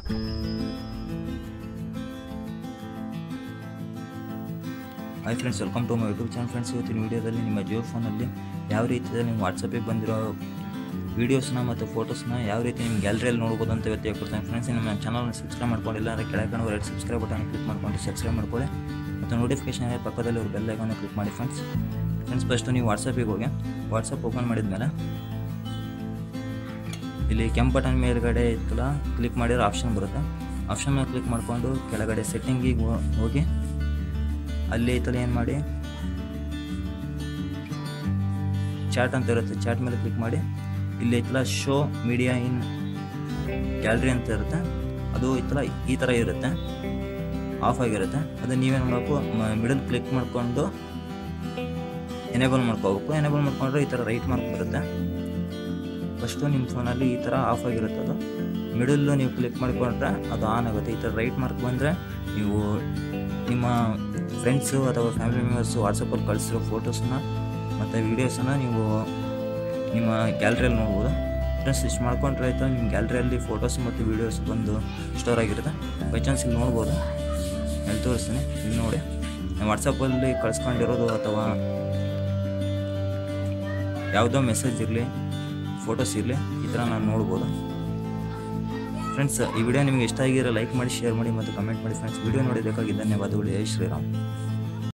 hi friends welcome to my YouTube channel friends ಇವತ್ತಿನ ವೀಡಿಯೋದಲ್ಲಿ ನಿಮ್ಮ ಜಿಯೋ ಫೋನಲ್ಲಿ ಯಾವ ರೀತಿಯಲ್ಲಿ ನಿಮ್ಮ ವಾಟ್ಸಪ್ಪಿಗೆ ಬಂದಿರೋ ವೀಡಿಯೋಸ್ನ ಮತ್ತು ಫೋಟೋಸ್ನ ಯಾವ ರೀತಿ ನಿಮ್ಮ ಗ್ಯಾಲರಿಯಲ್ಲಿ ನೋಡ್ಬೋದು ಅಂತ ಇವತ್ತು ಹೇಳ್ಕೊಡ್ತಾನೆ ಫ್ರೆಂಡ್ಸ್ ನಮ್ಮ ಚಾನಲ್ನ ಸಬ್ಸ್ಕ್ರೈಬ್ ಮಾಡ್ಕೊಂಡಿಲ್ಲ ಅಂದರೆ ಕೆಳಗೆ ಕಾಣುವ ರೆಡ್ ಸಬ್ಸ್ಕ್ರೈಬ್ ಬಟನ್ ಕ್ಲಿಕ್ ಮಾಡ್ಕೊಂಡು ಸಬ್ಸ್ಕ್ರೈಬ್ ಮಾಡ್ಕೊಳ್ಳಿ ಮತ್ತು ನೋಟಿಫಿಕೇಶನ್ ಪಕ್ಕದಲ್ಲಿ ಒಂದು ಬೆಲ್ ಐಕಾನ ಕ್ಲಿಕ್ ಮಾಡಿ ಫ್ರೆಂಡ್ಸ್ ಫ್ರೆಂಡ್ಸ್ ಫಸ್ಟು ನೀವು ವಾಟ್ಸಪ್ಪಿಗೆ ಹೋಗಿ ವಾಟ್ಸಪ್ ಓಪನ್ ಮಾಡಿದ್ಮೇಲೆ ಇಲ್ಲಿ ಕೆಂಪು ಬಟನ್ ಮೇಲ್ಗಡೆ ಇತ್ತಲ್ಲ ಕ್ಲಿಕ್ ಮಾಡಿರೋ ಆಪ್ಷನ್ ಬರುತ್ತೆ ಆಪ್ಷನ್ ಮೇಲೆ ಕ್ಲಿಕ್ ಮಾಡಿಕೊಂಡು ಕೆಳಗಡೆ ಸೆಟ್ಟಿಂಗಿಗೆ ಹೋಗಿ ಅಲ್ಲಿ ಐತಲ್ಲ ಏನು ಮಾಡಿ ಚಾಟ್ ಅಂತ ಇರುತ್ತೆ ಚಾಟ್ ಮೇಲೆ ಕ್ಲಿಕ್ ಮಾಡಿ ಇಲ್ಲಿ ಐತಲ್ಲ ಶೋ ಮೀಡಿಯಾ ಇನ್ ಗ್ಯಾಲರಿ ಅಂತ ಇರುತ್ತೆ ಅದು ಐತಲ್ಲ ಈ ಥರ ಇರುತ್ತೆ ಆಫ್ ಆಗಿರುತ್ತೆ ಅದು ನೀವೇನು ಮಾಡಬೇಕು ಮಿಡಲ್ ಕ್ಲಿಕ್ ಮಾಡಿಕೊಂಡು ಎನೇಬಲ್ ಮಾಡ್ಕೋಬೇಕು ಎನೇಬಲ್ ಮಾಡ್ಕೊಂಡ್ರೆ ಈ ಥರ ರೈಟ್ ಮಾರ್ಕ್ ಬರುತ್ತೆ ಫಸ್ಟು ನಿಮ್ಮ ಫೋನಲ್ಲಿ ಈ ಥರ ಆಫ್ ಆಗಿರುತ್ತೆ ಅದು ಮಿಡಲ್ಲು ನೀವು ಕ್ಲಿಕ್ ಮಾಡಿಕೊಂಡ್ರೆ ಅದು ಆನ್ ಆಗುತ್ತೆ ಈ ಥರ ರೈಟ್ ಮಾರ್ಕ್ ಬಂದರೆ ನೀವು ನಿಮ್ಮ ಫ್ರೆಂಡ್ಸು ಅಥವಾ ಫ್ಯಾಮಿಲಿ ಮೆಂಬರ್ಸು ವಾಟ್ಸಪ್ಪಲ್ಲಿ ಕಳಿಸಿರೋ ಫೋಟೋಸನ್ನ ಮತ್ತು ವೀಡಿಯೋಸನ್ನು ನೀವು ನಿಮ್ಮ ಗ್ಯಾಲರಿಯಲ್ಲಿ ನೋಡ್ಬೋದು ಫ್ರೆಂಡ್ಸ್ ಇಷ್ಟು ಮಾಡ್ಕೊಂಡ್ರೆ ಆಯಿತು ನಿಮ್ಮ ಗ್ಯಾಲರಿಯಲ್ಲಿ ಫೋಟೋಸ್ ಮತ್ತು ವೀಡಿಯೋಸ್ ಬಂದು ಸ್ಟೋರ್ ಆಗಿರುತ್ತೆ ಬೈ ಚಾನ್ಸ್ ಇಲ್ಲಿ ನೋಡ್ಬೋದು ಅಲ್ಲಿ ತೋರಿಸ್ತೀನಿ ಇಲ್ಲಿ ನೋಡಿ ನಾನು ವಾಟ್ಸಪ್ಪಲ್ಲಿ ಕಳ್ಸ್ಕೊಂಡಿರೋದು ಅಥವಾ ಯಾವುದೋ ಮೆಸೇಜ್ ಇರಲಿ ಫೋಟೋಸ್ ಇರಲಿ ಈ ಥರ ನಾನು ನೋಡ್ಬೋದು ಫ್ರೆಂಡ್ಸ್ ಈ ವಿಡಿಯೋ ನಿಮಗೆ ಇಷ್ಟ ಆಗಿರೋ ಲೈಕ್ ಮಾಡಿ ಶೇರ್ ಮಾಡಿ ಮತ್ತು ಕಮೆಂಟ್ ಮಾಡಿ ಫ್ರೆಂಡ್ಸ್ ವಿಡಿಯೋ ನೋಡಿದ್ದಕ್ಕಾಗಿ ಧನ್ಯವಾದಗಳು ಜೈ ಶ್ರೀರಾಮ್